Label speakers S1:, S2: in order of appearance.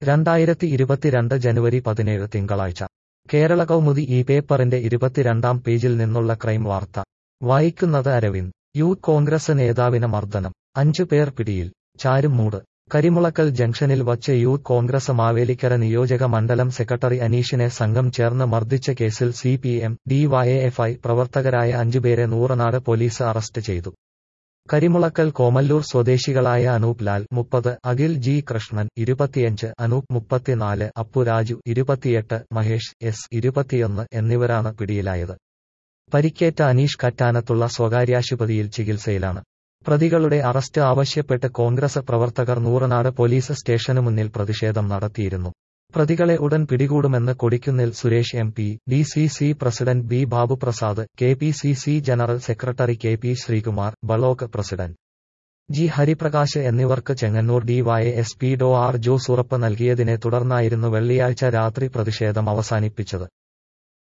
S1: രണ്ടായിരത്തി ഇരുപത്തിരണ്ട് ജനുവരി പതിനേഴ് തിങ്കളാഴ്ച കേരള കൗമുദി ഈ പേപ്പറിന്റെ ഇരുപത്തിരണ്ടാം പേജിൽ നിന്നുള്ള ക്രൈം വാർത്ത വായിക്കുന്നത് അരവിന്ദ് യൂത്ത് കോൺഗ്രസ് നേതാവിന് മർദ്ദനം അഞ്ചു പേർ പിടിയിൽ ചാരുമൂട് കരിമുളക്കൽ ജംഗ്ഷനിൽ വച്ച് യൂത്ത് കോൺഗ്രസ് മാവേലിക്കര നിയോജക മണ്ഡലം സെക്രട്ടറി അനീഷിനെ സംഘം ചേർന്ന് മർദ്ദിച്ച കേസിൽ സി പി എം ഡിവൈഎഫ്ഐ പ്രവർത്തകരായ അഞ്ചുപേരെ നൂറനാട് പോലീസ് അറസ്റ്റ് ചെയ്തു കരിമുളക്കൽ കോമല്ലൂർ സ്വദേശികളായ അനൂപ് ലാൽ മുപ്പത് അഖിൽ ജി കൃഷ്ണൻ ഇരുപത്തിയഞ്ച് അനൂപ് മുപ്പത്തിനാല് അപ്പുരാജു ഇരുപത്തിയെട്ട് മഹേഷ് എസ് ഇരുപത്തിയൊന്ന് എന്നിവരാണ് പിടിയിലായത് പരിക്കേറ്റ അനീഷ് കറ്റാനത്തുള്ള സ്വകാര്യാശുപത്രിയിൽ ചികിത്സയിലാണ് പ്രതികളുടെ അറസ്റ്റ് ആവശ്യപ്പെട്ട് കോൺഗ്രസ് പ്രവർത്തകർ നൂറനാട് പോലീസ് സ്റ്റേഷനു മുന്നിൽ പ്രതിഷേധം നടത്തിയിരുന്നു പ്രതികളെ ഉടൻ പിടികൂടുമെന്ന് Kodikunnil Suresh M P D C C president B Babuprasad K P C C general secretary K P Sreekumar block president G Hariprakash എന്നിവർക്ക് Chengannur DYSP Dr R Jose ഉറപ്പ് നൽകിയതിനെ തുടർന്നായിരുന്നു വെള്ളിയാഴ്ച രാത്രി പ്രതിഷേധം അവസാനിപ്പിച്ചത്